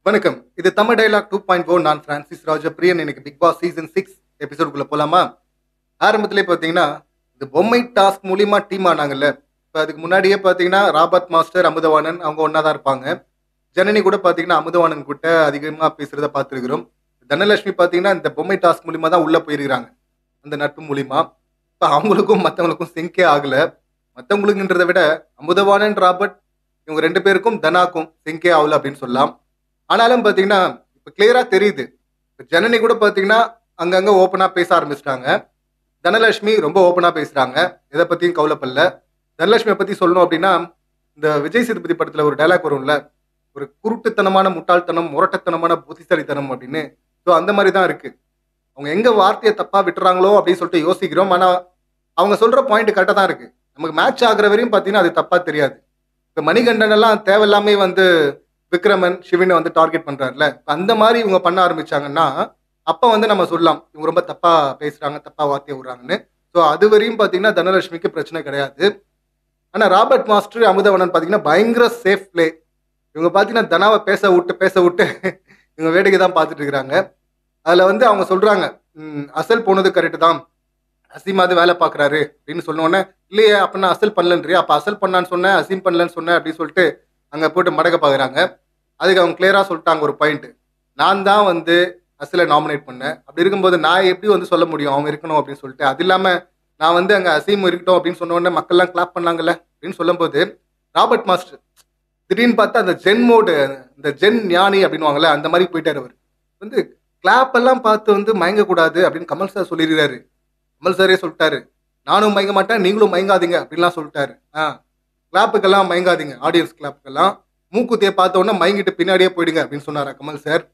வணக்கம் இது Tamil dialogue two point four நான் பிரான்சிஸ் ராஜா பிரியன் எனக்கு பிக் பாஸ் சீசன் சிக்ஸ் எபிசோடுக்குள்ள போலாமா ஆரம்பத்திலே பார்த்தீங்கன்னா இந்த பொம்மை டாஸ்க் மூலியமா டீம் ஆனாங்கல்ல இப்போ அதுக்கு முன்னாடியே பார்த்தீங்கன்னா ராபர்ட் மாஸ்டர் அமுதவாணன் அவங்க ஒன்றா தான் இருப்பாங்க ஜனனி கூட பார்த்தீங்கன்னா அமுதவாணன் கிட்ட அதிகமாக பேசுறத பார்த்துருக்கிறோம் தனலட்சுமி பார்த்தீங்கன்னா இந்த பொம்மை டாஸ்க் மூலியமா தான் உள்ளே போயிருக்கிறாங்க அந்த நட்பு மூலியமா இப்போ அவங்களுக்கும் மற்றவங்களுக்கும் சிங்கே ஆகல மற்றவங்களுக்குன்றதை விட அமுதவாணன் ராபர்ட் இவங்க ரெண்டு பேருக்கும் தனாக்கும் சிங்கே ஆகல அப்படின்னு சொல்லலாம் ஆனாலும் பார்த்தீங்கன்னா இப்போ கிளியராக தெரியுது இப்போ ஜனனி கூட பார்த்தீங்கன்னா அங்கங்கே ஓப்பனாக பேச ஆரம்பிச்சிட்டாங்க தனலட்சுமி ரொம்ப ஓப்பனாக பேசுகிறாங்க எதை பற்றியும் கவலைப்படல தனலட்சுமியை பற்றி சொல்லணும் அப்படின்னா இந்த விஜய் சேதுபதி படத்தில் ஒரு டைலாக் வரும்ல ஒரு குருட்டுத்தனமான முட்டாள்தனம் முரட்டத்தனமான புத்திசாலித்தனம் அப்படின்னு ஸோ அந்த மாதிரி தான் இருக்குது அவங்க எங்கே வார்த்தையை தப்பாக விட்டுறாங்களோ அப்படின்னு சொல்லிட்டு யோசிக்கிறோம் ஆனால் அவங்க சொல்கிற பாயிண்ட் கரெக்டாக தான் இருக்குது நமக்கு மேட்ச் ஆகுற வரையும் பார்த்தீங்கன்னா அது தப்பாக தெரியாது இப்போ மணிகண்டன் எல்லாம் தேவையில்லாமே வந்து விக்ரமன் சிவனை வந்து டார்கெட் பண்றாருல அந்த மாதிரி இவங்க பண்ண ஆரம்பிச்சாங்கன்னா அப்ப வந்து நம்ம சொல்லலாம் இவங்க ரொம்ப தப்பா பேசுறாங்க தப்பா வார்த்தையை விடுறாங்கன்னு ஸோ அது வரையும் பார்த்தீங்கன்னா தனலட்சுமிக்கு பிரச்சனை கிடையாது ஆனா ராபர்ட் மாஸ்டர் அமுதவனன் பார்த்தீங்கன்னா பயங்கர சேஃப் பிளே இவங்க பார்த்தீங்கன்னா தனாவை பேச விட்டு பேச விட்டு இவங்க வேடிக்கை தான் பார்த்துட்டு இருக்கிறாங்க அதுல வந்து அவங்க சொல்றாங்க "ம், அசல் போனது கரெக்டு தான் அசீமாவது வேலை பார்க்குறாரு அப்படின்னு சொன்ன உடனே இல்லையே அப்ப நான் அசல் பண்ணலன்றியா அப்ப அசல் பண்ணான்னு சொன்னேன் அசீம் பண்ணலன்னு சொன்னேன் அப்படின்னு சொல்லிட்டு அங்க போட்டு மடக்க பார்க்குறாங்க அதுக்கு அவங்க கிளியரா சொல்லிட்டாங்க ஒரு பாயிண்ட் நான் தான் வந்து அசில நாமினேட் பண்ணேன் அப்படி இருக்கும்போது நான் எப்படி வந்து சொல்ல முடியும் அவங்க இருக்கணும் அப்படின்னு சொல்லிட்டு அது இல்லாம நான் வந்து அங்க அசீம் இருக்கட்டும் அப்படின்னு சொன்ன உடனே மக்கள்லாம் கிளாப் பண்ணாங்கல்ல அப்படின்னு சொல்லும்போது ராபர்ட் மாஸ்டர் திடீர்னு பார்த்தா அந்த ஜென் மோடு இந்த ஜென் ஞானி அப்படின்னுவாங்கல்ல அந்த மாதிரி போயிட்டாரு அவர் வந்து கிளாப் எல்லாம் பார்த்து வந்து மயங்கக்கூடாது அப்படின்னு கமல் சார் சொல்லியிருக்காரு கமல் சாரே சொல்லிட்டாரு நானும் மயங்க மாட்டேன் நீங்களும் மயங்காதீங்க அப்படின்லாம் சொல்லிட்டாரு ஆ கிளாப்புக்கெல்லாம் மயங்காதீங்க ஆடியன்ஸ் கிளாப்புக்கெல்லாம் மூக்குத்தியை பார்த்த உடனே மயங்கிட்டு பின்னாடியே போயிடுங்க அப்படின்னு சொன்னாரா கமல் சார்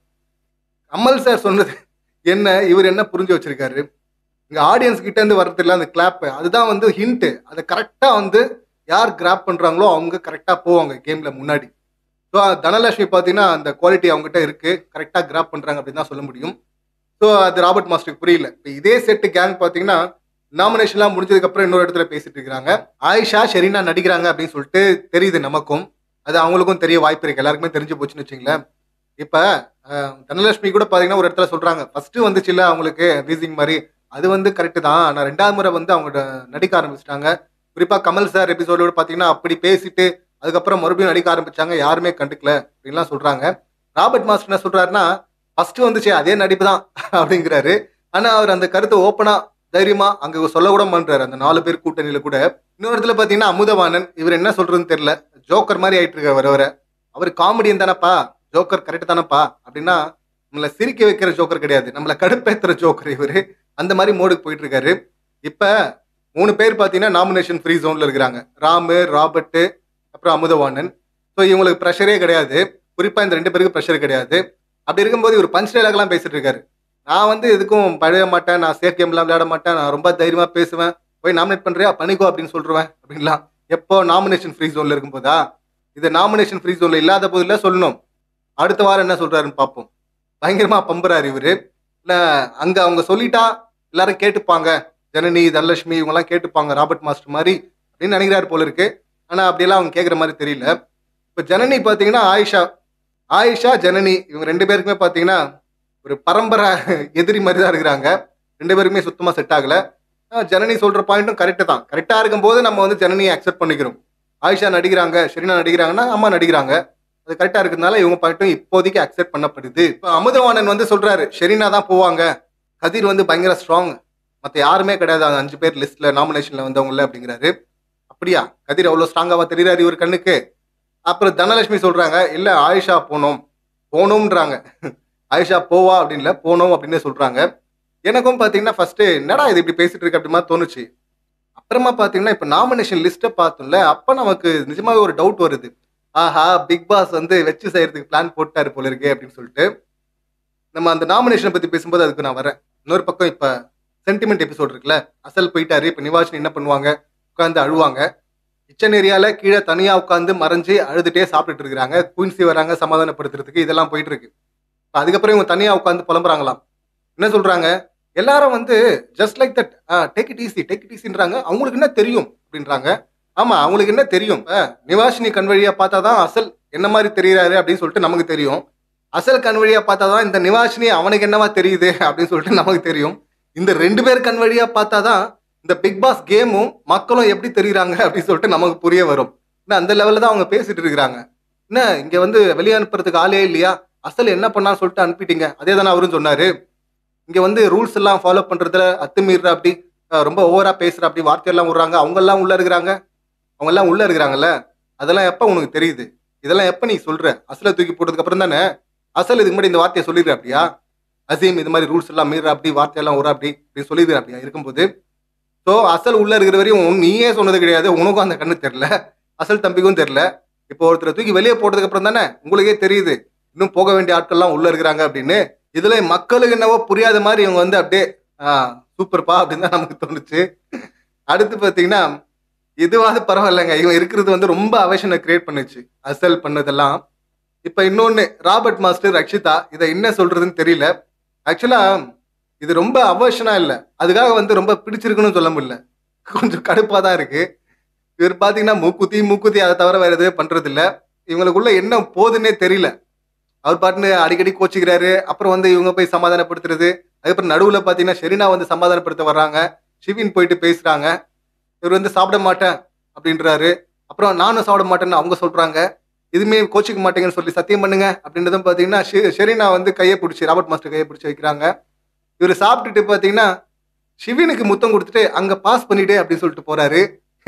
கமல் சார் சொன்னது என்ன இவர் என்ன புரிஞ்சு வச்சிருக்காரு இங்க ஆடியன்ஸ் கிட்ட இருந்து வர்றது இல்ல அந்த கிளாப் அதுதான் வந்து ஹிண்ட் அதை கரெக்டா வந்து யார் கிராப் பண்றாங்களோ அவங்க கரெக்டா போவாங்க கேம்ல முன்னாடி ஸோ தனலட்சுமி பார்த்தீங்கன்னா அந்த குவாலிட்டி அவங்ககிட்ட இருக்கு கரெக்டா கிராப் பண்றாங்க அப்படின்னு தான் சொல்ல முடியும் ஸோ அது ராபர்ட் மாஸ்டருக்கு புரியல இப்போ இதே செட்டு கேங் பார்த்தீங்கன்னா நாமினேஷன்லாம் முடிஞ்சதுக்கு அப்புறம் இன்னொரு இடத்துல பேசிட்டு இருக்காங்க ஆயிஷா ஷெரீனா நடிக்கிறாங்க அப்படின்னு சொல்லிட்டு தெரியுது நமக்கும் அது அவங்களுக்கும் தெரிய வாய்ப்பு இருக்கு எல்லாருக்குமே தெரிஞ்சு போச்சுன்னு வச்சுங்களேன் இப்போ தனலட்சுமி கூட பார்த்தீங்கன்னா ஒரு இடத்துல சொல்றாங்க ஃபர்ஸ்ட் வந்துச்சுல்ல அவங்களுக்கு வீசிங் மாதிரி அது வந்து கரெக்டு தான் ஆனால் ரெண்டாவது முறை வந்து அவங்க நடிக்க ஆரம்பிச்சிட்டாங்க குறிப்பாக கமல் சார் எபிசோடோட பார்த்தீங்கன்னா அப்படி பேசிட்டு அதுக்கப்புறம் மறுபடியும் நடிக்க ஆரம்பிச்சாங்க யாருமே கண்டுக்கல அப்படின்லாம் சொல்றாங்க ராபர்ட் மாஸ்டர் என்ன சொல்றாருன்னா ஃபர்ஸ்ட் வந்துச்சு அதே நடிப்பு தான் அப்படிங்கிறாரு ஆனா அவர் அந்த கருத்தை ஓப்பனா தைரியமா அங்க சொல்ல கூட பண்றாரு அந்த நாலு பேர் கூட்டணியில கூட இன்னொரு இடத்துல பாத்தீங்கன்னா அமுதவாணன் இவர் என்ன சொல்றதுன்னு தெரியல ஜோக்கர் மாதிரி ஆயிட்டு இருக்காரு வர வர அவர் காமெடியன் தானப்பா ஜோக்கர் கரெக்ட் தானப்பா அப்படின்னா நம்மளை சிரிக்க வைக்கிற ஜோக்கர் கிடையாது நம்மளை கடுப்பேத்துற ஜோக்கர் இவரு அந்த மாதிரி மோடுக்கு போயிட்டு இருக்காரு இப்ப மூணு பேர் பாத்தீங்கன்னா நாமினேஷன் ஃப்ரீ ஜோன்ல இருக்கிறாங்க ராமு ராபர்ட் அப்புறம் அமுதவாணன் ஸோ இவங்களுக்கு ப்ரெஷரே கிடையாது குறிப்பா இந்த ரெண்டு பேருக்கு ப்ரெஷர் கிடையாது அப்படி இருக்கும்போது இவர் பஞ்ச் டைலாக்லாம் பேசிட்டு இருக்காரு நான் வந்து எதுக்கும் பழைய மாட்டேன் நான் சேஃப் கேம்லாம் விளையாட மாட்டேன் நான் ரொம்ப தைரியமா பேசுவேன் போய் நாமினேட் பண்றியா பண்ணிக்கோ அப்படின்னு சொல்றேன் அப்படின்லாம் எப்போ நாமினேஷன் ஃப்ரீ ஜோன்ல இருக்கும்போதா இது நாமினேஷன் ஃப்ரீ ஜோன்ல இல்லாத போதில் சொல்லணும் அடுத்த வாரம் என்ன சொல்றாருன்னு பார்ப்போம் பயங்கரமா பம்புறாரு இவரு இல்ல அங்க அவங்க சொல்லிட்டா எல்லாரும் கேட்டுப்பாங்க ஜனனி தனலட்சுமி இவங்கெல்லாம் கேட்டுப்பாங்க ராபர்ட் மாஸ்டர் மாதிரி அப்படின்னு நினைக்கிறாரு போல இருக்கு ஆனா அப்படியெல்லாம் அவங்க கேட்குற மாதிரி தெரியல இப்போ ஜனனி பார்த்தீங்கன்னா ஆயிஷா ஆயிஷா ஜனனி இவங்க ரெண்டு பேருக்குமே பார்த்தீங்கன்னா ஒரு பரம்பரை எதிரி மாதிரி தான் இருக்கிறாங்க ரெண்டு பேருக்குமே சுத்தமாக செட் ஆகல ஆனா, ஜனனி சொல்ற பாயிண்ட்டும் கரெக்டு தான் கரெக்டாக இருக்கும்போது நம்ம வந்து ஜனனியை அக்செப்ட் பண்ணிக்கிறோம் ஆயிஷா நடிக்கிறாங்க ஷெரீனா நடிக்கிறாங்கன்னா அம்மா நடிக்கிறாங்க அது கரெக்டாக இருக்கிறதுனால இவங்க பாயிண்ட்டும் இப்போதைக்கு அக்செப்ட் பண்ணப்படுது இப்போ அமுதவாணன் வந்து சொல்றாரு ஷெரீனா தான் போவாங்க கதிர் வந்து பயங்கர ஸ்ட்ராங் மற்ற யாருமே கிடையாது அந்த அஞ்சு பேர் லிஸ்ட்ல நாமினேஷன்ல வந்தவங்கள அப்படிங்கிறாரு அப்படியா கதிர் அவ்வளோ ஸ்ட்ராங்காவா தெரியுறாரு இவர் கண்ணுக்கு அப்புறம் தனலட்சுமி சொல்றாங்க இல்ல ஆயிஷா போனோம் போனோம்ன்றாங்க ஆயிஷா போவா அப்படின்னு இல்ல போனோம் அப்படின்னு சொல்றாங்க எனக்கும் பாத்தீங்கன்னா ஃபர்ஸ்ட் என்னடா இது இப்படி பேசிட்டு இருக்கு அப்படி மாதிரி தோணுச்சு அப்புறமா பாத்தீங்கன்னா இப்ப நாமினேஷன் லிஸ்ட்டை பார்த்தோம்ல அப்ப நமக்கு நிஜமாவே ஒரு டவுட் வருது ஆஹா பிக் பாஸ் வந்து வச்சு செய்யறதுக்கு பிளான் போட்டாரு போல இருக்கே அப்படின்னு சொல்லிட்டு நம்ம அந்த நாமினேஷனை பத்தி பேசும்போது அதுக்கு நான் வரேன் இன்னொரு பக்கம் இப்ப சென்டிமெண்ட் எபிசோட் இருக்குல்ல அசல் போயிட்டாரு இப்ப நிவாஷன் என்ன பண்ணுவாங்க உட்காந்து அழுவாங்க கிச்சன் ஏரியால கீழே தனியா உட்காந்து மறைஞ்சு அழுதுட்டே சாப்பிட்டுட்டு இருக்காங்க குயின்சி வராங்க சமாதானப்படுத்துறதுக்கு இதெல்லாம் போயிட்டு இருக்கு இப்ப அதுக்கப்புறம் இவங்க தனியா உட்காந்து புலம்புறாங்களாம் என்ன சொல்றாங்க எல்லாரும் வந்து just like that take it easy take it ஈஸின்றாங்க அவங்களுக்கு என்ன தெரியும் அப்படின்றாங்க ஆமா அவங்களுக்கு என்ன தெரியும் இப்ப நிவாஷினி கண் வழியா பார்த்தா தான் அசல் என்ன மாதிரி தெரியறாரு அப்படின்னு சொல்லிட்டு நமக்கு தெரியும் அசல் கண் வழியா பார்த்தாதான் இந்த நிவாஷினி அவனுக்கு என்னவா தெரியுது அப்படின்னு சொல்லிட்டு நமக்கு தெரியும் இந்த ரெண்டு பேர் கண் வழியா பார்த்தாதான் இந்த பிக் பாஸ் கேமும் மக்களும் எப்படி தெரியுறாங்க அப்படின்னு சொல்லிட்டு நமக்கு புரிய வரும் ஏன்னா அந்த லெவல்ல தான் அவங்க பேசிட்டு இருக்கிறாங்க என்ன இங்க வந்து வெளியே அனுப்புறதுக்கு ஆளே இல்லையா அசல் என்ன பண்ணான்னு சொல்லிட்டு அனுப்பிட்டீங்க அதே தானே அவரும் சொன்னாரு இங்க வந்து ரூல்ஸ் எல்லாம் ஃபாலோ பண்றதுல அத்துமீற அப்படி அஹ், ரொம்ப ஓவரா பேசுற அப்படி வார்த்தையெல்லாம் விடுறாங்க அவங்க எல்லாம் உள்ள இருக்கிறாங்க அவங்க எல்லாம் உள்ள இருக்கிறாங்கல்ல அதெல்லாம் எப்ப உனக்கு தெரியுது இதெல்லாம் எப்ப நீ சொல்ற அசலை தூக்கி போட்டதுக்கு அப்புறம் தானே அசல் இதுக்கு முன்னாடி இந்த வார்த்தையை சொல்லிடுற அப்படியா அசீம் இது மாதிரி ரூல்ஸ் எல்லாம் மீற அப்படி வார்த்தையெல்லாம் ஒரு அப்படி இப்படி சொல்லிடுற அப்படியா இருக்கும்போது ஸோ அசல் உள்ள இருக்கிற வரையும் உன் நீயே சொன்னது கிடையாது உனக்கும் அந்த கண்ணு தெரியல அசல் தம்பிக்கும் தெரியல இப்போ ஒருத்தரை தூக்கி வெளியே போட்டதுக்கு அப்புறம் தானே உங்களுக்கே தெரியுது இன்னும் போக வேண்டிய ஆட்கள்லாம் உள்ள இருக்கிறாங்க அப்படின்னு இதுல மக்களுக்கு என்னவோ புரியாத மாதிரி இவங்க வந்து அப்படியே சூப்பர்ப்பா அப்படின்னு தான் நமக்கு தோணுச்சு அடுத்து பார்த்தீங்கன்னா இதுவாது பரவாயில்லைங்க இவன் இருக்கிறது வந்து ரொம்ப அவஷனை கிரியேட் பண்ணுச்சு அசல் பண்ணதெல்லாம் இப்போ இன்னொன்று ராபர்ட் மாஸ்டர் ரக்ஷிதா இதை என்ன சொல்றதுன்னு தெரியல ஆக்சுவலா இது ரொம்ப அவஷனா இல்லை அதுக்காக வந்து ரொம்ப பிடிச்சிருக்குன்னு சொல்ல முடியல கொஞ்சம் கடுப்பாக தான் இருக்கு இவர் பார்த்தீங்கன்னா மூக்குத்தி மூக்குத்தி அதை தவிர வேற எதுவும் பண்றது இல்ல இவங்களுக்குள்ள என்ன போகுதுன்னே தெரியல அவர் பாட்டுன்னு அடிக்கடி கோச்சிக்கிறாரு அப்புறம் வந்து இவங்க போய் சமாதானப்படுத்துறது அதுக்கப்புறம் நடுவில் பார்த்தீங்கன்னா ஷெரினா வந்து சமாதானப்படுத்த வர்றாங்க ஷிவின் போயிட்டு பேசுறாங்க இவர் வந்து சாப்பிட மாட்டேன் அப்படின்றாரு அப்புறம் நானும் சாப்பிட மாட்டேன்னு அவங்க சொல்றாங்க இதுமே கோச்சிக்க மாட்டேங்கன்னு சொல்லி சத்தியம் பண்ணுங்க அப்படின்றதும் பார்த்தீங்கன்னா ஷெ- ஷெரினா வந்து கையை பிடிச்சி ராபர்ட் மாஸ்டர் கையை பிடிச்சி வைக்கிறாங்க இவர் சாப்பிட்டுட்டு பார்த்தீங்கன்னா ஷிவினுக்கு முத்தம் கொடுத்துட்டு அங்க பாஸ் பண்ணிட்டு அப்படின்னு சொல்லிட்டு போறாரு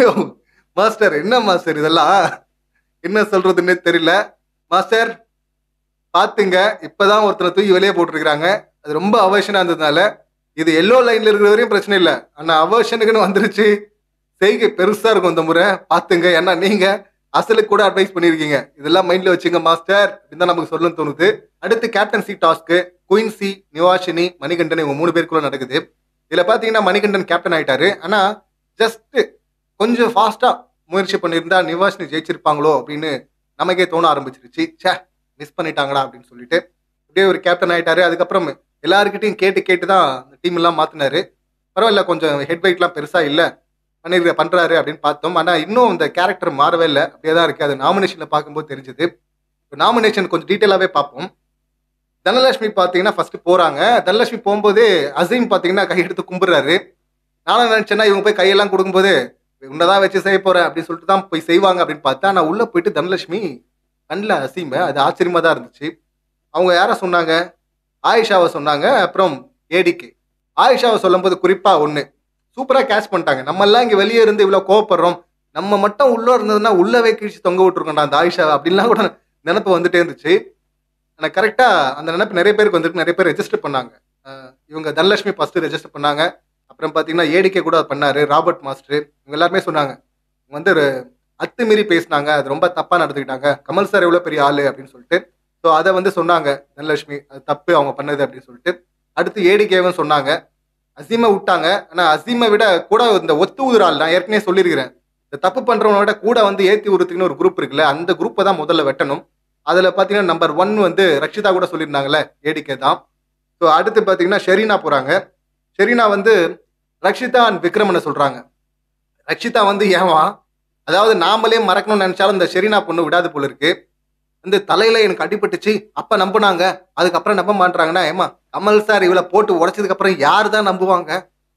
மாஸ்டர் என்ன மாஸ்டர் இதெல்லாம் என்ன சொல்றதுன்னே தெரியல மாஸ்டர் பாத்துங்க இப்பதான் ஒருத்தரை தூக்கி வெளியே போட்டிருக்கிறாங்க அது ரொம்ப அவர்ஷனா இருந்ததுனால இது எல்லோ லைன்ல இருக்கிற வரையும் பிரச்சனை இல்லை ஆனா அவர்ஷனுக்குன்னு வந்துருச்சு செய்கை பெருசா இருக்கும் இந்த முறை பாத்துங்க ஏன்னா நீங்க அசலுக்கு கூட அட்வைஸ் பண்ணிருக்கீங்க இதெல்லாம் மைண்ட்ல வச்சுங்க மாஸ்டர் அப்படின்னு தான் நமக்கு சொல்லணும்னு தோணுது அடுத்து கேப்டன்சி டாஸ்க்கு குயின்சி நிவாஷினி மணிகண்டன் இவங்க மூணு பேருக்குள்ள நடக்குது இதுல பாத்தீங்கன்னா மணிகண்டன் கேப்டன் ஆயிட்டாரு ஆனா ஜஸ்ட் கொஞ்சம் ஃபாஸ்டா முயற்சி பண்ணியிருந்தா நிவாஷினி ஜெயிச்சிருப்பாங்களோ அப்படின்னு நமக்கே தோண ஆரம்பிச்சிருச்சு ச்சே மிஸ் பண்ணிட்டாங்கடா அப்படின்னு சொல்லிட்டு அப்படியே ஒரு கேப்டன் ஆயிட்டாரு அதுக்கப்புறம் எல்லாருக்கிட்டையும் கேட்டு கேட்டு தான் இந்த டீம் எல்லாம் மாத்தினாரு பரவாயில்ல கொஞ்சம் ஹெட் வெயிட்லாம் பெருசா இல்ல பண்ணிருக்க பண்றாரு அப்படின்னு பார்த்தோம் ஆனா இன்னும் இந்த கேரக்டர் மாறவே இல்லை அப்படியே தான் இருக்கு அது நாமினேஷன்ல பார்க்கும்போது தெரிஞ்சது நாமினேஷன் கொஞ்சம் டீட்டெயிலாவே பார்ப்போம் தனலட்சுமி பார்த்தீங்கன்னா ஃபர்ஸ்ட் போறாங்க தனலட்சுமி போகும்போது அசீம் பார்த்தீங்கன்னா கையெடுத்து கும்பிடுறாரு நானும் நினைச்சேன்னா இவங்க போய் கையெல்லாம் கொடுக்கும்போது உன்னதான் வச்சு செய்ய போறேன் அப்படின்னு சொல்லிட்டு தான் போய் செய்வாங்க அப்படின்னு பார்த்தா நான் உள்ள போயிட்டு தனலட்சுமி கண்ணில் அசீம அது ஆச்சரியமா தான் இருந்துச்சு அவங்க யாரை சொன்னாங்க ஆயிஷாவை சொன்னாங்க அப்புறம் ஏடிகே ஆயிஷாவை சொல்லும்போது குறிப்பா ஒன்று சூப்பராக கேட்ச் பண்ணிட்டாங்க நம்ம எல்லாம் இங்கே வெளியே இருந்து இவ்வளோ கோவப்படுறோம் நம்ம மட்டும் உள்ள இருந்ததுன்னா உள்ளவே கீழ்ச்சி தொங்க விட்டுருக்கோம்டா அந்த ஆயிஷாவை அப்படின்லாம் கூட நினப்பு வந்துட்டே இருந்துச்சு ஆனால் கரெக்டாக அந்த நினைப்பு நிறைய பேருக்கு வந்துட்டு நிறைய பேர் ரெஜிஸ்டர் பண்ணாங்க அஹ் இவங்க தனலட்சுமி ஃபர்ஸ்ட் ரெஜிஸ்டர் பண்ணாங்க அப்புறம் பார்த்தீங்கன்னா ஏடிகே கூட பண்ணாரு ராபர்ட் மாஸ்டர் இவங்க எல்லாருமே சொன்னாங்க இவங்க வந்து ஒரு அத்துமீறி பேசினாங்க அது ரொம்ப தப்பா நடந்துக்கிட்டாங்க கமல் சார் எவ்வளோ பெரிய ஆளு அப்படின்னு சொல்லிட்டு ஸோ அதை வந்து சொன்னாங்க தனலட்சுமி அது தப்பு அவங்க பண்ணது அப்படின்னு சொல்லிட்டு அடுத்து ஏடிகேவும் சொன்னாங்க அசீமை விட்டாங்க ஆனா அசீமை விட கூட இந்த ஒத்து ஊதுற ஆள் நான் ஏற்கனவே சொல்லியிருக்கிறேன் இந்த தப்பு பண்றவனை விட கூட வந்து ஏத்தி உறுத்துக்குன்னு ஒரு குரூப் இருக்குல்ல அந்த குரூப்பை தான் முதல்ல வெட்டணும் அதுல பாத்தீங்கன்னா நம்பர் ஒன் வந்து ரக்ஷிதா கூட சொல்லியிருந்தாங்கல்ல ஏடிகே தான் ஸோ அடுத்து பாத்தீங்கன்னா ஷெரீனா போறாங்க ஷெரீனா வந்து ரக்ஷிதா அண்ட் விக்ரமனை சொல்றாங்க ரக்ஷிதா வந்து ஏவா அதாவது நாமளே மறக்கணும்னு நினைச்சாலும் இந்த ஷெரீனா பொண்ணு விடாது போல இருக்கு வந்து தலையில எனக்கு அடிபட்டுச்சு அப்ப நம்புனாங்க அதுக்கப்புறம் நம்ப மாட்டாங்கன்னா ஏமா கமல் சார் இவளை போட்டு உடைச்சதுக்கு அப்புறம் யார் தான் நம்புவாங்க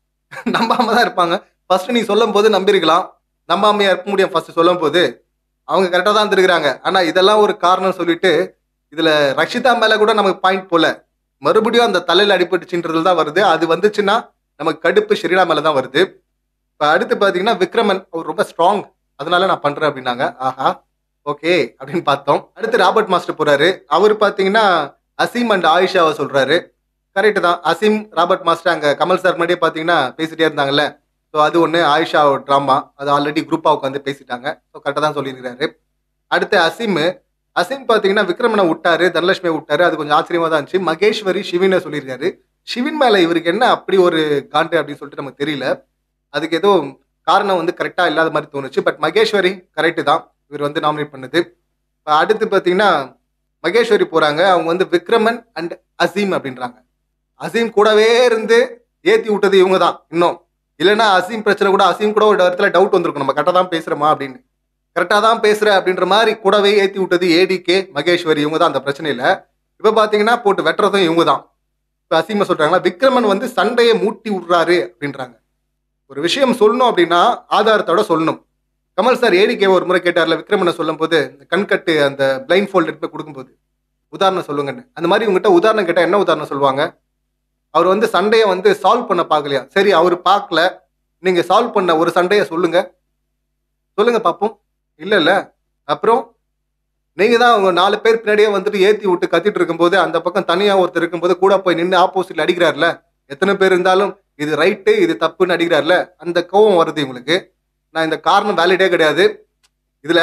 நம்பாம தான் இருப்பாங்க ஃபர்ஸ்ட் நீ சொல்லும் போது நம்பியிருக்கலாம் நம்பாமையா இருக்க முடியும் ஃபர்ஸ்ட் சொல்லும் போது அவங்க கரெக்டாக தான் இருந்திருக்கிறாங்க ஆனா இதெல்லாம் ஒரு காரணம் சொல்லிட்டு இதுல ரக்ஷிதா மேல கூட நமக்கு பாயிண்ட் போல மறுபடியும் அந்த தலையில அடிபட்டுச்சுன்றதுல தான் வருது அது வந்துச்சுன்னா நமக்கு கடுப்பு ஷெரீனா மேல தான் வருது இப்போ அடுத்து பார்த்தீங்கன்னா விக்ரமன் அவர் ரொம்ப ஸ்ட்ராங் அதனால நான் பண்றேன் அப்படின்னாங்க ஆஹா ஓகே அப்படின்னு பார்த்தோம் அடுத்து ராபர்ட் மாஸ்டர் போறாரு அவர் பார்த்தீங்கன்னா அசீம் அண்ட் ஆயிஷாவை சொல்றாரு கரெக்ட் தான் அசீம் ராபர்ட் மாஸ்டர் அங்க கமல் சார் முன்னாடியே பார்த்தீங்கன்னா பேசிட்டே இருந்தாங்கல்ல ஸோ அது ஒன்று ஆயிஷா ட்ராமா அது ஆல்ரெடி குரூப்பாக உட்காந்து பேசிட்டாங்க ஸோ கரெக்டாக தான் சொல்லியிருக்கிறாரு அடுத்து அசீம் அசீம் பார்த்தீங்கன்னா விக்ரமனை விட்டாரு தனலட்சுமியை விட்டாரு அது கொஞ்சம் ஆச்சரியமா தான் இருந்துச்சு மகேஸ்வரி சிவினை சொல்லியிருக்காரு சிவின் மேல இவருக்கு என்ன அப்படி ஒரு காண்டு அப்படின்னு சொல்லிட்டு நமக்கு தெரியல அதுக்கு ஏதோ காரணம் வந்து கரெக்டாக இல்லாத மாதிரி தோணுச்சு பட் மகேஸ்வரி கரெக்டு தான் இவர் வந்து நாமினேட் பண்ணது இப்ப அடுத்து பார்த்தீங்கன்னா மகேஸ்வரி போறாங்க அவங்க வந்து விக்ரமன் அண்ட் அசீம் அப்படின்றாங்க அசீம் கூடவே இருந்து ஏத்தி விட்டது இவங்க தான் இன்னும் இல்லைன்னா அசீம் பிரச்சனை கூட அசீம் கூட ஒரு இடத்துல டவுட் வந்திருக்கும் நம்ம கரெக்டாக தான் பேசுறோமா அப்படின்னு கரெக்டாக தான் பேசுற அப்படின்ற மாதிரி கூடவே ஏத்தி விட்டது ஏடிகே மகேஸ்வரி இவங்க தான் அந்த பிரச்சனையில இப்போ பார்த்தீங்கன்னா போட்டு வெட்டுறதும் இவங்க தான் இப்போ அசீமா சொல்றாங்களா விக்ரமன் வந்து சண்டையை மூட்டி விடுறாரு அப்படின்றாங்க ஒரு விஷயம் சொல்லணும் அப்படின்னா ஆதாரத்தோட சொல்லணும் கமல் சார் ஏடிகே ஒரு முறை கேட்டார்ல விக்ரமனை சொல்லும் போது இந்த கண்கட்டு அந்த பிளைண்ட் ஃபோல்டு எடுத்து போய் கொடுக்கும்போது உதாரணம் சொல்லுங்கன்னு அந்த மாதிரி உங்ககிட்ட உதாரணம் கேட்டால் என்ன உதாரணம் சொல்லுவாங்க அவர் வந்து சண்டையை வந்து சால்வ் பண்ண பார்க்கலையா சரி அவர் பார்க்கல நீங்க சால்வ் பண்ண ஒரு சண்டையை சொல்லுங்க சொல்லுங்க பார்ப்போம் இல்ல இல்ல அப்புறம் நீங்க தான் அவங்க நாலு பேர் பின்னாடியே வந்துட்டு ஏத்தி விட்டு கத்திட்டு இருக்கும்போது அந்த பக்கம் தனியா ஒருத்தர் இருக்கும்போது கூட போய் நின்று ஆப்போசிட்ல அடிக்கிறார்ல எத்தனை பேர் இருந்தாலும் இது ரைட்டு இது தப்புன்னு அடிக்கிறார்ல அந்த கோவம் வருது உங்களுக்கு நான் இந்த காரணம் வேலிடே கிடையாது இதுல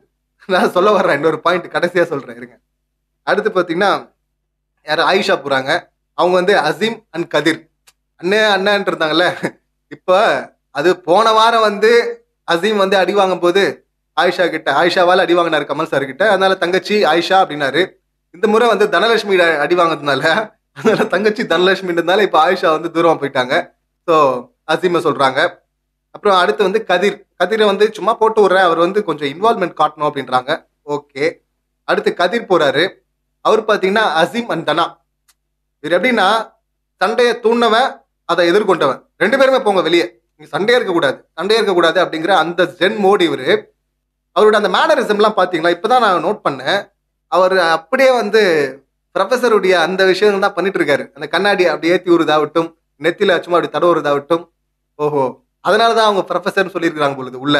நான் சொல்ல வர்றேன் இன்னொரு பாயிண்ட் கடைசியா சொல்றேன் இருங்க அடுத்து பார்த்தீங்கன்னா யார் ஆயிஷா போறாங்க அவங்க வந்து அசீம் அண்ட் கதிர் அண்ணே அண்ணன் இருந்தாங்கல்ல இப்போ அது போன வாரம் வந்து அசீம் வந்து அடி வாங்கும் போது ஆயிஷா கிட்ட ஆயிஷாவால் அடி வாங்கினாரு கமல் சார் கிட்ட அதனால தங்கச்சி ஆயிஷா அப்படின்னாரு இந்த முறை வந்து தனலட்சுமி அடி வாங்கினதுனால அதனால தங்கச்சி தனலட்சுமின்றதுனால இப்போ ஆயிஷா வந்து தூரமா போயிட்டாங்க ஸோ அசீமை சொல்றாங்க அப்புறம் அடுத்து வந்து கதிர் கதிரை வந்து சும்மா போட்டு விட்றேன் அவர் வந்து கொஞ்சம் இன்வால்மெண்ட் காட்டணும் அப்படின்றாங்க ஓகே அடுத்து கதிர் போறாரு அவர் பார்த்தீங்கன்னா அசீம் அண்ட் தனா இவர் எப்படின்னா சண்டையை தூண்டவன் அதை எதிர்கொண்டவன் ரெண்டு பேருமே போங்க வெளியே நீங்க சண்டையே இருக்கக்கூடாது சண்டையே இருக்கக்கூடாது அப்படிங்கிற அந்த ஜென் மோடி இவர் அவரோட அந்த மேனரிசம்லாம் பார்த்தீங்களா இப்போதான் நான் நோட் பண்ணேன் அவர் அப்படியே வந்து ப்ரொஃபஸருடைய அந்த விஷயங்கள் தான் பண்ணிட்டு இருக்காரு அந்த கண்ணாடி அப்படியே ஏற்றி விடுறதாகட்டும் நெத்தில சும்மா அப்படி தடவுறதாகட்டும் ஓஹோ அதனால தான் அவங்க ப்ரொஃபஸர்னு சொல்லியிருக்கிறாங்க பொழுது உள்ள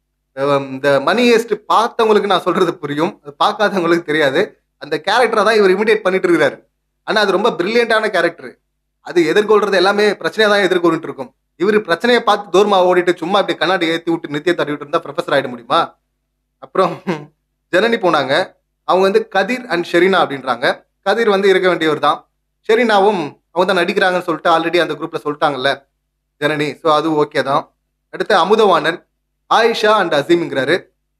அஹ் இந்த மணி ஹேஸ்ட் பார்த்தவங்களுக்கு நான் சொல்றது புரியும் அது பார்க்காதவங்களுக்கு தெரியாது அந்த கேரக்டரை தான் இவர் இமிடியேட் பண்ணிட்டு இருக்கிறாரு ஆனா அது ரொம்ப பிரில்லியண்டான கேரக்டர் அது எதிர்கொள்றது எல்லாமே பிரச்சனையை தான் எதிர்கொண்டுட்டு இருக்கும் இவர் பிரச்சனையை பார்த்து தூரமா ஓடிட்டு சும்மா இப்படி கண்ணாடி ஏற்றி விட்டு நித்திய தட்டி விட்டு இருந்தா ப்ரொஃபஸர் ஆயிட முடியுமா அப்புறம் ஜனனி போனாங்க அவங்க வந்து கதிர் அண்ட் ஷெரினா அப்படின்றாங்க கதிர் வந்து இருக்க வேண்டியவர் தான் ஷெரினாவும் அவங்க தான் நடிக்கிறாங்கன்னு சொல்லிட்டு ஆல்ரெடி அந்த குரூப்ல சொல்லிட்டாங்கல்ல ஜனனி ஸோ அது ஓகே தான் அடுத்து அமுதவாணன் ஆயிஷா அண்ட் அசீம்ங்கிறாரு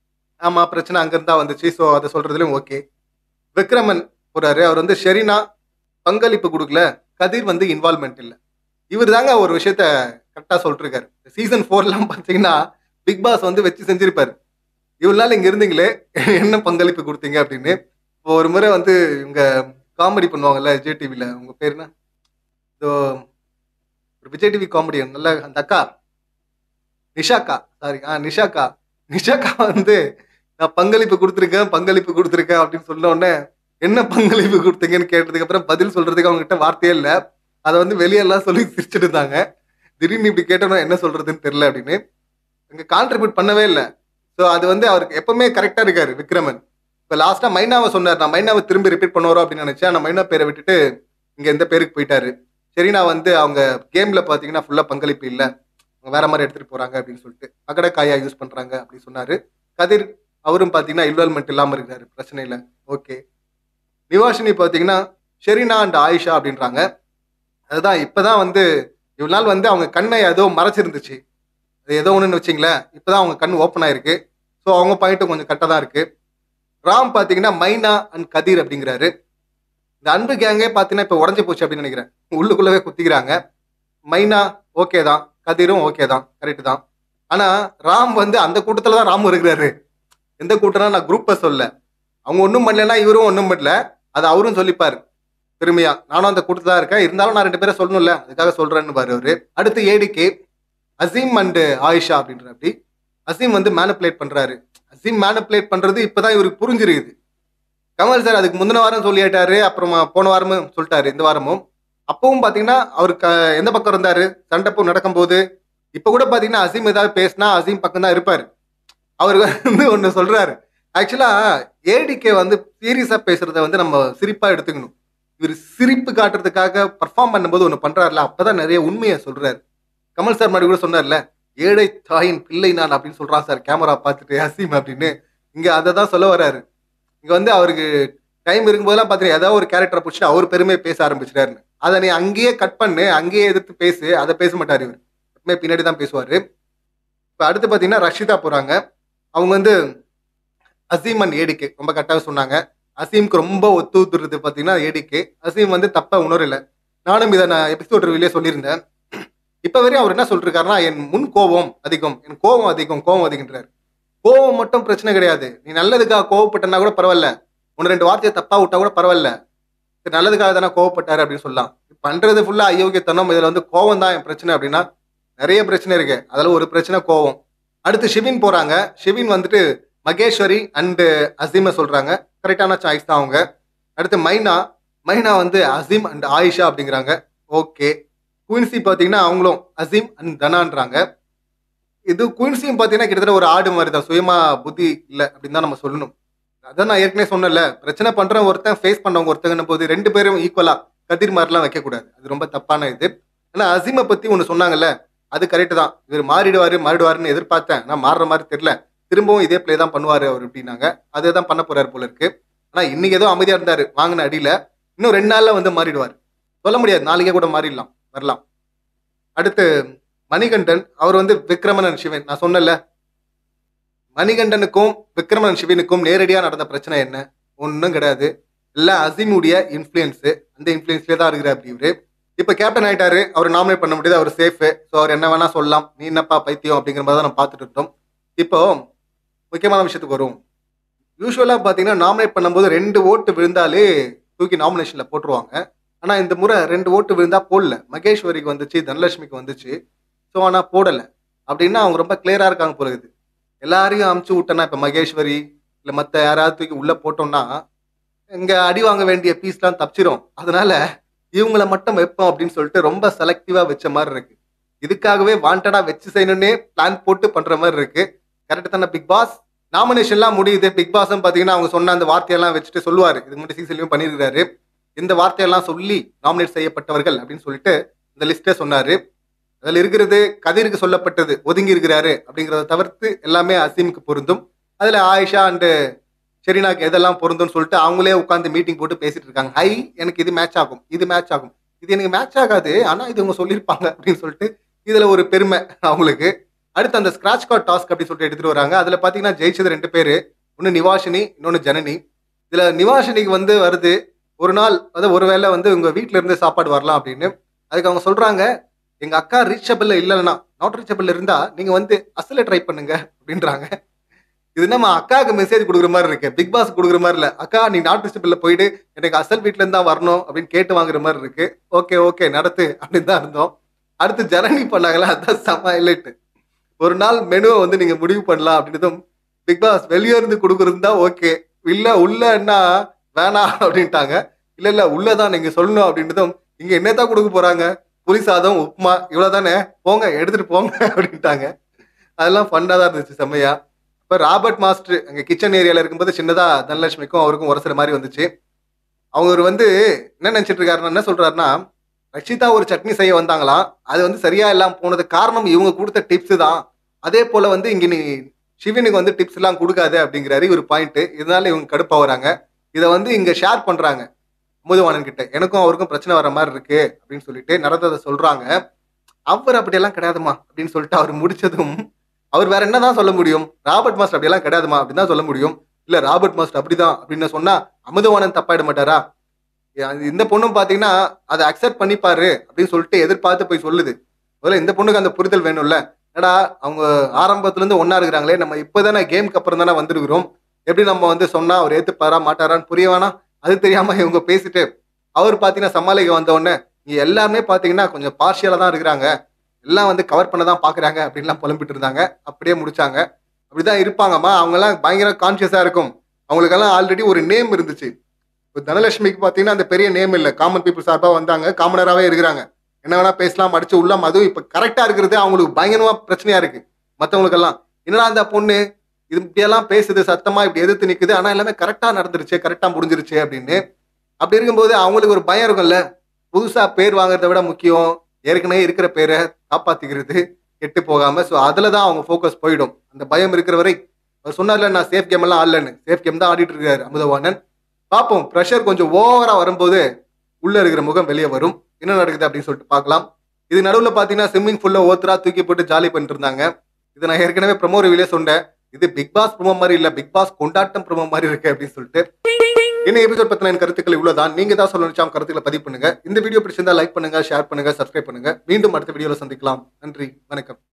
ஆமா பிரச்சனை அங்கிருந்தா வந்துச்சு ஸோ அதை சொல்றதுலயும் ஓகே விக்ரமன் போறாரு அவர் வந்து ஷெரினா பங்களிப்பு கொடுக்கல கதிர் வந்து இன்வால்மெண்ட் இல்லை இவர் தாங்க ஒரு விஷயத்த கரெக்டாக சொல்லிருக்காரு சீசன் ஃபோர்லாம் பார்த்தீங்கன்னா பிக் பாஸ் வந்து வச்சு செஞ்சிருப்பாரு இவ்வளவு நாள் இங்க இருந்தீங்களே என்ன பங்களிப்பு கொடுத்தீங்க அப்படின்னு இப்போ ஒரு முறை வந்து இவங்க காமெடி பண்ணுவாங்கல்ல விஜய் டிவில உங்க பேர் என்ன இதோ ஒரு விஜய் டிவி காமெடியன் நல்ல அந்த அக்கா நிஷாக்கா சாரி ஆ நிஷாக்கா நிஷாக்கா வந்து நான் பங்களிப்பு கொடுத்துருக்கேன் பங்களிப்பு கொடுத்துருக்கேன் அப்படின்னு சொன்ன உடனே என்ன பங்களிப்பு கொடுத்தீங்கன்னு கேட்டதுக்கு அப்புறம் பதில் சொல்றதுக்கு அவங்க கிட்ட வார்த்தையே இல்லை அதை வந்து வெளியெல்லாம் சொல்லி சிரிச்சுட்டு இருந்தாங்க திடீர்னு இப்படி கேட்டோம்னா என்ன சொல்றதுன்னு தெரியல அப்படின்னு அங்க கான்ட்ரிபியூட் பண்ணவே இல்லை ஸோ அது வந்து அவருக்கு எப்பவுமே கரெக்டா இருக்காரு விக்ரமன் இப்போ லாஸ்டா மைனாவை சொன்னார் நான் மைனாவை திரும்பி ரிப்பீட் பண்ணுவாரோ அப்படின்னு நினைச்சேன் நான் மைனா பேரை விட்டுட்டு இங்க எந்த பேருக்கு போயிட்டாரு சரி நான் வந்து அவங்க கேம்ல பாத்தீங்கன்னா ஃபுல்லா பங்களிப்பு இல்லை அவங்க வேற மாதிரி எடுத்துட்டு போறாங்க அப்படின்னு சொல்லிட்டு அகட காயா யூஸ் பண்றாங்க அப்படின்னு சொன்னாரு கதிர் அவரும் பாத்தீங்கன்னா இன்வால்மெண்ட் இல்லாம இருக்காரு பிரச்சனை இல்லை ஓகே நிவாஷினி பாத்தீங்கன்னா ஷெரினா அண்ட் ஆயிஷா அப்படின்றாங்க அதுதான் இப்பதான் வந்து இவ்வளவு நாள் வந்து அவங்க கண்ணை ஏதோ மறைச்சிருந்துச்சு அது ஏதோ ஒன்றுன்னு வச்சிங்களேன் இப்பதான் அவங்க கண் ஓப்பன் ஆயிருக்கு ஸோ அவங்க பாயிண்ட்டும் கொஞ்சம் கரெக்டாக தான் இருக்கு ராம் பார்த்தீங்கன்னா மைனா அண்ட் கதிர் அப்படிங்கிறாரு இந்த அன்பு கேங்கே பார்த்தீங்கன்னா இப்போ உடஞ்சி போச்சு அப்படின்னு நினைக்கிறேன் உள்ளுக்குள்ளவே குத்திக்கிறாங்க மைனா ஓகே தான் கதிரும் ஓகே தான் கரெக்டு தான் ஆனால் ராம் வந்து அந்த கூட்டத்தில் தான் ராம் இருக்கிறாரு எந்த கூட்டம்னா நான் குரூப்பை சொல்ல அவங்க ஒன்றும் பண்ணலன்னா இவரும் ஒன்றும் பண்ணல அது அவரும் சொல்லிப்பாரு பெருமையா நானும் அந்த கூட்டத்தில் தான் இருக்கேன் இருந்தாலும் நான் ரெண்டு பேரும் சொல்லணும்ல அதுக்காக சொல்றேன்னு பாரு அவரு அடுத்து ஏடிகே அசீம் அண்ட் ஆயிஷா அப்படின்ற அப்படி அசீம் வந்து மேனிப்புலேட் பண்றாரு அசீம் மேனிப்புலேட் பண்றது இப்பதான் இவருக்கு புரிஞ்சிருக்குது கமல் சார் அதுக்கு முந்தின வாரம் சொல்லிட்டாரு அப்புறமா போன வாரமும் சொல்லிட்டாரு இந்த வாரமும் அப்பவும் பாத்தீங்கன்னா அவருக்கு அஹ், எந்த பக்கம் இருந்தாரு சண்டைப்போ நடக்கும்போது இப்ப கூட பாத்தீங்கன்னா அசீம் ஏதாவது பேசினா அசீம் பக்கம் தான் இருப்பாரு அவர் வந்து ஒன்னு சொல்றாரு ஆக்சுவலா ஏடிகே வந்து சீரியஸா பேசுறத வந்து நம்ம சிரிப்பா எடுத்துக்கணும் இவர் சிரிப்பு காட்டுறதுக்காக பர்ஃபார்ம் பண்ணும்போது ஒன்று பண்றாருல அப்பதான் நிறைய உண்மையை சொல்றாரு கமல் சார் மாதிரி கூட சொன்னார்ல ஏழை தாயின் பிள்ளை நான் அப்படின்னு சொல்றான் சார் கேமரா பார்த்துட்டு அசீம் அப்படின்னு இங்க அதை தான் சொல்ல வர்றாரு இங்க வந்து அவருக்கு டைம் இருக்கும்போதெல்லாம் பார்த்தீங்கன்னா ஏதாவது ஒரு கேரக்டரை பிடிச்சிட்டு அவர் பெருமையை பேச ஆரம்பிச்சிட்டாருன்னு அதை நீ அங்கேயே கட் பண்ணு அங்கேயே எதிர்த்து பேசு அதை பேச மாட்டார் இவர் எப்பவுமே பின்னாடி தான் பேசுவார் இப்போ அடுத்து பார்த்தீங்கன்னா ரஷிதா போகிறாங்க அவங்க வந்து அசீம் அண்ட் ஏடிகே ரொம்ப கரெக்டாக சொன்னாங்க அசீம்க்கு ரொம்ப ஒத்து ஊத்துறது பார்த்தீங்கன்னா ஏடிகே அசீம் வந்து தப்பா உணரல நானும் இதை நான் எபிசோட் ரிவிலே சொல்லியிருந்தேன் இப்போ வரையும் அவர் என்ன சொல்லிருக்காருன்னா என் முன் கோபம் அதிகம் என் கோபம் அதிகம் கோபம் அதிகன்றார் கோபம் மட்டும் பிரச்சனை கிடையாது நீ நல்லதுக்காக கோவப்பட்டனா கூட பரவாயில்ல ஒன்று ரெண்டு வார்த்தையை தப்பா விட்டா கூட பரவாயில்ல சரி நல்லதுக்காக தானே கோவப்பட்டாரு அப்படின்னு சொல்லலாம் பண்றது ஃபுல்லா அயோக்கியத்தனம் இதுல வந்து கோவம் தான் என் பிரச்சனை அப்படின்னா நிறைய பிரச்சனை இருக்கு அதுல ஒரு பிரச்சனை கோவம் அடுத்து ஷிவின் போறாங்க ஷிவின் வந்துட்டு மகேஸ்வரி அண்டு அசீமை சொல்றாங்க கரெக்டான சாய்ஸ் தான் அவங்க அடுத்து மைனா மைனா வந்து அசீம் அண்ட் ஆயிஷா அப்படிங்கிறாங்க ஓகே குயின்சி பார்த்தீங்கன்னா அவங்களும் அசீம் அண்ட் தனான்றாங்க இது குயின்சியும் பார்த்தீங்கன்னா கிட்டத்தட்ட ஒரு ஆடு மாதிரி தான் சுயமா புத்தி இல்லை அப்படின்னு தான் நம்ம சொல்லணும் அதான் நான் ஏற்கனவே சொன்னேன்ல பிரச்சனை பண்றவங்க ஒருத்தன் ஃபேஸ் பண்ணவங்க ஒருத்தங்கன்னும் போது ரெண்டு பேரும் ஈக்குவலா கதிர் மாதிரிலாம் வைக்கக்கூடாது அது ரொம்ப தப்பான இது ஆனா அசீமை பத்தி ஒன்று சொன்னாங்கல்ல அது கரெக்ட் தான் இவர் மாறிடுவாரு மாறிடுவாருன்னு எதிர்பார்த்தேன் நான் மாறுற மாதிரி தெரியல திரும்பவும் இதே பிளே தான் பண்ணுவாரு அவர் அப்படின்னாங்க அதே தான் பண்ண போறாரு போல இருக்கு ஆனா இன்னைக்கு ஏதோ அமைதியா இருந்தாரு வாங்கின அடியில இன்னும் ரெண்டு நாள்ல வந்து மாறிடுவார் சொல்ல முடியாது நாளைக்கே கூட மாறிடலாம் வரலாம் அடுத்து மணிகண்டன் அவர் வந்து விக்ரமணன் சிவன் நான் சொன்னல மணிகண்டனுக்கும் விக்ரமணன் சிவனுக்கும் நேரடியா நடந்த பிரச்சனை என்ன ஒன்றும் கிடையாது எல்லாம் அசீமுடைய இன்ஃப்ளூயன்ஸு அந்த இன்ஃப்ளூயன்ஸ்லேயே தான் இருக்கிறார் அப்படி இவரு இப்போ கேப்டன் ஆயிட்டாரு அவர் நாமினேட் பண்ண முடியாது அவர் சேஃபு ஸோ அவர் என்ன வேணா சொல்லலாம் நீ என்னப்பா பைத்தியம் அப்படிங்கிற மாதிரி தான் நம்ம பார்த்துட்டு இருந்தோம் இப்போ முக்கியமான விஷயத்துக்கு வரும் யூஸ்வலாக பார்த்தீங்கன்னா நாமினேட் பண்ணும்போது ரெண்டு ஓட்டு விழுந்தாலே தூக்கி நாமினேஷனில் போட்டுருவாங்க ஆனால் இந்த முறை ரெண்டு ஓட்டு விழுந்தா போடல மகேஸ்வரிக்கு வந்துச்சு தனலட்சுமிக்கு வந்துச்சு ஸோ ஆனால் போடலை அப்படின்னா அவங்க ரொம்ப கிளியராக இருக்காங்க போல இருக்குது எல்லாரையும் அமுச்சு விட்டோன்னா இப்போ மகேஸ்வரி இல்லை மற்ற யாராவது தூக்கி உள்ளே போட்டோம்னா இங்கே அடி வாங்க வேண்டிய பீஸ்லாம் தப்பிச்சிரும் அதனால இவங்கள மட்டும் வைப்போம் அப்படின்னு சொல்லிட்டு ரொம்ப செலக்டிவாக வச்ச மாதிரி இருக்கு இதுக்காகவே வாண்டடாக வச்சு செய்யணும்னே பிளான் போட்டு பண்ணுற மாதிரி இருக்கு கரெக்ட் தானே பிக் பாஸ் நாமினேஷன்லாம் முடியுது பிக் பாஸும் பார்த்தீங்கன்னா அவங்க சொன்ன அந்த வார்த்தையெல்லாம் வச்சுட்டு சொல்லுவார் இதுக்கு முன்னாடி சீசன்லையும் பண்ணியிருக்காரு இந்த வார்த்தையெல்லாம் சொல்லி நாமினேட் செய்யப்பட்டவர்கள் அப்படின்னு சொல்லிட்டு இந்த லிஸ்ட்டே சொன்னார் அதில் இருக்கிறது கதிருக்கு சொல்லப்பட்டது ஒதுங்கி இருக்கிறாரு அப்படிங்கிறத தவிர்த்து எல்லாமே அசீமுக்கு பொருந்தும் அதில் ஆயிஷா அண்டு ஷெரினாக்கு எதெல்லாம் பொருந்தும்னு சொல்லிட்டு அவங்களே உட்காந்து மீட்டிங் போட்டு பேசிட்டு இருக்காங்க ஹை எனக்கு இது மேட்ச் ஆகும் இது மேட்ச் ஆகும் இது எனக்கு மேட்ச் ஆகாது ஆனால் இது அவங்க சொல்லியிருப்பாங்க அப்படின்னு சொல்லிட்டு இதில் ஒரு பெருமை அவங்களுக்கு அடுத்து அந்த ஸ்கிராட்ச் கார்ட் டாஸ்க் அப்படி சொல்லிட்டு எடுத்துட்டு வராங்க அதில் பார்த்தீங்கன்னா ஜெயிச்சது ரெண்டு பேர் ஒன்று நிவாஷினி இன்னொன்று ஜனனி இதில் நிவாஷினிக்கு வந்து வருது ஒரு நாள் அதாவது ஒரு வேளை வந்து உங்கள் வீட்டில இருந்து சாப்பாடு வரலாம் அப்படின்னு அதுக்கு அவங்க சொல்கிறாங்க எங்கள் அக்கா ரீச்சபிள் இல்லைன்னா நாட் ரீச்சபிள் இருந்தால் நீங்கள் வந்து அசலை ட்ரை பண்ணுங்க அப்படின்றாங்க இது நம்ம அக்காவுக்கு மெசேஜ் கொடுக்குற மாதிரி இருக்கு பிக் பாஸ் கொடுக்குற மாதிரி இல்லை அக்கா நீ நாட் ரீச்சபிள்ல போயிட்டு எனக்கு அசல் வீட்ல இருந்தா வரணும் அப்படின்னு கேட்டு வாங்குற மாதிரி இருக்கு ஓகே ஓகே நடத்து அப்படின்னு தான் இருந்தோம் அடுத்து ஜனனி பண்ணாங்களா அதான் செம்ம ஹைலைட் ஒரு நாள் மெனுவை வந்து நீங்க முடிவு பண்ணலாம் அப்படின்றதும் பிக் பாஸ் வெளியே இருந்து கொடுக்குறது தான் ஓகே இல்ல உள்ளன்னா வேணாம் அப்படின்ட்டாங்க இல்ல இல்ல உள்ளதான் நீங்க சொல்லணும் அப்படின்றதும் இங்க என்னதான் கொடுக்க போறாங்க புளி சாதம் உப்புமா இவ்வளவுதானே போங்க எடுத்துட்டு போங்க அப்படின்ட்டாங்க அதெல்லாம் ஃபன்னாக தான் இருந்துச்சு செம்மையா இப்போ ராபர்ட் மாஸ்டர் அங்கே கிச்சன் ஏரியாவில் இருக்கும்போது சின்னதாக தனலட்சுமிக்கும் அவருக்கும் உரசுற மாதிரி வந்துச்சு அவங்க வந்து என்ன நினச்சிட்டு இருக்காருன்னா என்ன சொல்றாருன்னா ரக்ஷிதா ஒரு சட்னி செய்ய வந்தாங்களாம் அது வந்து சரியா இல்லாம போனது காரணம் இவங்க கொடுத்த டிப்ஸ் தான் அதே போல வந்து இங்க நீ சிவனுக்கு வந்து டிப்ஸ் எல்லாம் கொடுக்காது அப்படிங்கிறாரு ஒரு பாயிண்ட் இதனால இவங்க கடுப்பா வராங்க இதை வந்து இங்க ஷேர் பண்றாங்க அமுதவாணன் கிட்ட எனக்கும் அவருக்கும் பிரச்சனை வர மாதிரி இருக்கு அப்படின்னு சொல்லிட்டு நடந்ததை சொல்றாங்க அவர் அப்படியெல்லாம் கிடையாதுமா அப்படின்னு சொல்லிட்டு அவர் முடிச்சதும் அவர் வேற என்னதான் சொல்ல முடியும் ராபர்ட் மாஸ்டர் அப்படியெல்லாம் கிடையாதுமா அப்படின்னு தான் சொல்ல முடியும் இல்ல ராபர்ட் மாஸ்டர் அப்படிதான் அப்படின்னு சொன்னா அமுதவாணன் தப்பாயிட மாட்டாரா அது இந்த பொண்ணும் பாத்தீங்கன்னா அதை அக்செப்ட் பண்ணிப்பாரு அப்படின்னு சொல்லிட்டு எதிர்பார்த்து போய் சொல்லுது முதல்ல இந்த பொண்ணுக்கு அந்த புரிதல் வேணும்ல ஏடா அவங்க ஆரம்பத்துல இருந்து ஒன்னா இருக்கிறாங்களே நம்ம இப்பதானே கேமுக்கு அப்புறம் தானே வந்திருக்கிறோம் எப்படி நம்ம வந்து சொன்னா அவர் ஏத்துப்பாரா மாட்டாரான்னு புரிய வேணாம் அது தெரியாம இவங்க பேசிட்டு அவர் பாத்தீங்கன்னா சமாளிக்க வந்த உடனே இங்க எல்லாமே பாத்தீங்கன்னா கொஞ்சம் பார்ஷியலா தான் இருக்கிறாங்க எல்லாம் வந்து கவர் பண்ண தான் பாக்குறாங்க அப்படின்லாம் புலம்பிட்டு இருந்தாங்க அப்படியே முடிச்சாங்க அப்படிதான் இருப்பாங்கம்மா அவங்க எல்லாம் பயங்கர கான்சியஸா இருக்கும் அவங்களுக்கெல்லாம் ஆல்ரெடி ஒரு நேம் இருந்துச்சு இப்போ தனலட்சுமிக்கு பார்த்தீங்கன்னா அந்த பெரிய நேம் இல்லை காமன் பீப்புள் சார்பாக வந்தாங்க காமனராகவே இருக்கிறாங்க என்ன வேணா பேசலாம் அடிச்சு உள்ளம் அதுவும் இப்போ கரெக்டாக இருக்கிறது அவங்களுக்கு பயங்கரமா பிரச்சனையா இருக்கு மற்றவங்களுக்கெல்லாம் என்னடா அந்த பொண்ணு இது இப்படியெல்லாம் பேசுது சத்தமா இப்படி எதிர்த்து நிக்குது ஆனா எல்லாமே கரெக்டா நடந்துருச்சு கரெக்டா முடிஞ்சிருச்சு அப்படின்னு அப்படி இருக்கும்போது அவங்களுக்கு ஒரு பயம் இருக்கும்ல புதுசா பேர் வாங்குறத விட முக்கியம் ஏற்கனவே இருக்கிற பேரை காப்பாத்திக்கிறது கெட்டு போகாம ஸோ அதுல தான் அவங்க ஃபோக்கஸ் போயிடும் அந்த பயம் இருக்கிற வரை அவர் சொன்னார்ல நான் சேஃப் கேம் எல்லாம் ஆடலன்னு சேஃப் கேம் தான் ஆடிட்டு இருக்காரு அமுதவாணன் பார்ப்போம் ப்ரெஷர் கொஞ்சம் ஓவரா வரும்போது உள்ள இருக்கிற முகம் வெளியே வரும் என்ன நடக்குது அப்படின்னு சொல்லிட்டு பார்க்கலாம் இது நடுவில் பார்த்தீங்கன்னா ஸ்விம்மிங் ஃபுல்ல ஓத்தரா தூக்கி போட்டு ஜாலி பண்ணிட்டு இருந்தாங்க இது நான் ஏற்கனவே ப்ரமோ ரிவிலே சொன்னேன் இது பிக் பாஸ் ப்ரமோ மாதிரி இல்ல பிக் பாஸ் கொண்டாட்டம் ப்ரமோ மாதிரி இருக்கு அப்படின்னு சொல்லிட்டு என்ன எபிசோட் பத்தின என் கருத்துக்கள் இவ்வளவுதான் நீங்க தான் சொல்ல நினைச்சா கருத்துக்களை பதிவு பண்ணுங்க இந்த வீடியோ பிடிச்சிருந்தா லைக் பண்ணுங்க ஷேர் பண்ணுங்க சப்ஸ்கிரைப் பண்ணுங்க மீண்டும் அடுத்த வீடியோல சந்திக்கலாம் நன்றி வணக்கம்